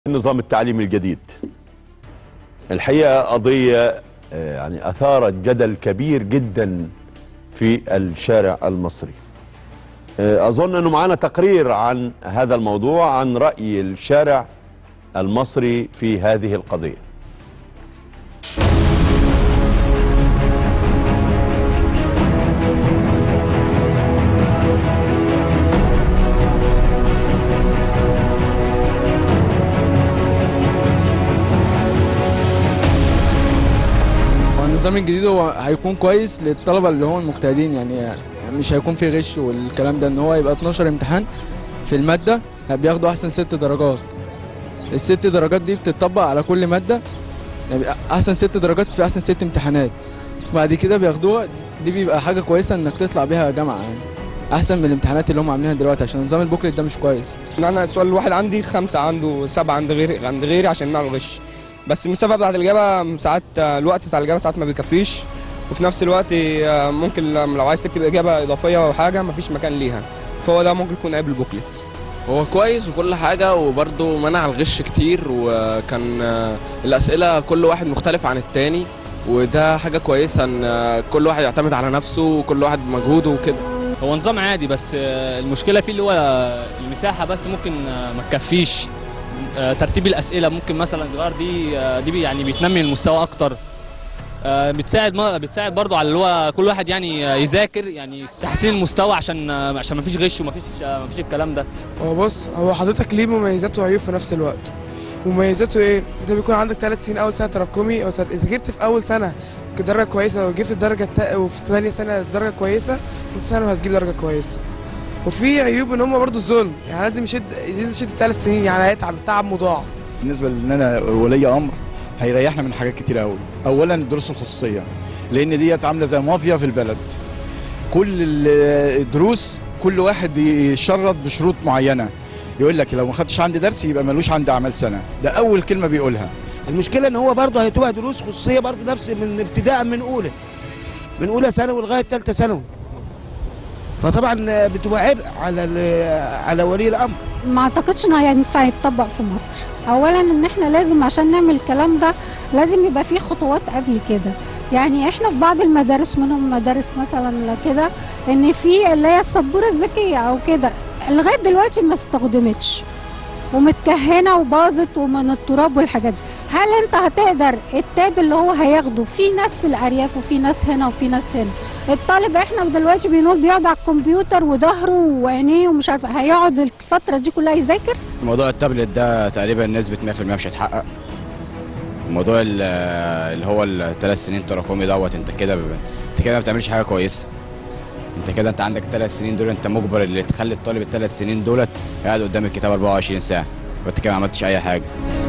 النظام التعليمي الجديد الحقيقة قضية آه، يعني أثارت جدل كبير جدا في الشارع المصري آه، أظن أنه معنا تقرير عن هذا الموضوع عن رأي الشارع المصري في هذه القضية هو النظام الجديد هو هيكون كويس للطلبه اللي هو المجتهدين يعني, يعني مش هيكون في غش والكلام ده ان هو يبقى 12 امتحان في الماده بياخدوا احسن ست درجات الست درجات دي بتطبق على كل ماده يعني احسن ست درجات في احسن ست امتحانات بعد كده بياخدوها دي بيبقى حاجه كويسه انك تطلع بيها جامعه يعني احسن من الامتحانات اللي هم عاملينها دلوقتي عشان نظام البوكلت ده مش كويس ان انا السؤال الواحد عندي خمسة عنده سبعة عند غيري عند غيري عشان نعمل غش بس المسافة بتاعت الإجابة ساعات آه، الوقت بتاع الإجابة ساعات ما بيكفيش وفي نفس الوقت آه، ممكن لم- لو عايز تكتب إجابة إضافية أو حاجة مفيش مكان ليها فهو ده ممكن يكون عيب البوكلت هو كويس وكل حاجة وبرضه منع الغش كتير وكان آه، الأسئلة كل واحد مختلف عن التاني وده حاجة كويسة إن آه، كل واحد يعتمد على نفسه وكل واحد بمجهوده وكده هو نظام عادي بس آه، المشكله فيه اللي هو المساحه بس ممكن آه، ما تكفيش آه، ترتيب الاسئله ممكن مثلا الغار دي آه، دي بي- يعني بتنمي المستوى اكتر آه، بتساعد ما بتساعد برضو على اللي هو كل واحد يعني آه، يذاكر يعني تحسين المستوى عشان آه، عشان ما فيش غش وما فيش ما فيش الكلام ده هو بص هو حضرتك ليه مميزات وعيوب في نفس الوقت مميزاته ايه انت بيكون عندك ثلاث سنين اول سنه تراكمي او تل- اذا جبت في اول سنه درجه كويسه وجبت الدرجه التا... وفي ثانيه سنه درجه كويسه ثالث سنه هتجيب درجه كويسه وفي عيوب ان هم برضو الظلم يعني لازم يشد لازم يشد ثلاث سنين يعني هيتعب تعب مضاعف بالنسبه لان انا ولي امر هيريحنا من حاجات كتير قوي اولا الدروس الخصوصيه لان ديت عامله زي مافيا في البلد كل ال- الدروس كل واحد بيشرط بشروط معينه يقول لك لو ما خدتش عندي درس يبقى ملوش عندي اعمال سنه ده اول كلمه بيقولها المشكله ان هو برضه هتبقى دروس خصوصيه برضه نفس من ابتداء من اولى من اولى ثانوي لغايه ثالثه ثانوي فطبعا بتبقى عبء على ال- على ولي الامر ما اعتقدش انه هينفع يتطبق في مصر اولا ان احنا لازم عشان نعمل الكلام ده لازم يبقى فيه خطوات قبل كده يعني احنا في بعض المدارس منهم مدارس مثلا كده ان في اللي هي السبوره الذكيه او كده لغايه دلوقتي ما استخدمتش ومتكهنه وباظت ومن التراب والحاجات دي هل انت هتقدر التاب اللي هو هياخده في ناس في الارياف وفي ناس هنا وفي ناس هنا الطالب احنا دلوقتي بنقول بيقعد على الكمبيوتر وظهره وعينيه ومش عارفه هيقعد الفتره دي كلها يذاكر موضوع التابلت ده تقريبا نسبة 100% مش هيتحقق موضوع ال- اللي هو الثلاث سنين تراكمي دوت انت كده ب- انت كده ما بتعملش حاجة كويسة انت كده انت عندك الثلاث سنين دول انت مجبر اللي تخلي الطالب الثلاث سنين دولت قاعد قدام الكتاب 24 ساعة وانت كده ما عملتش اي حاجة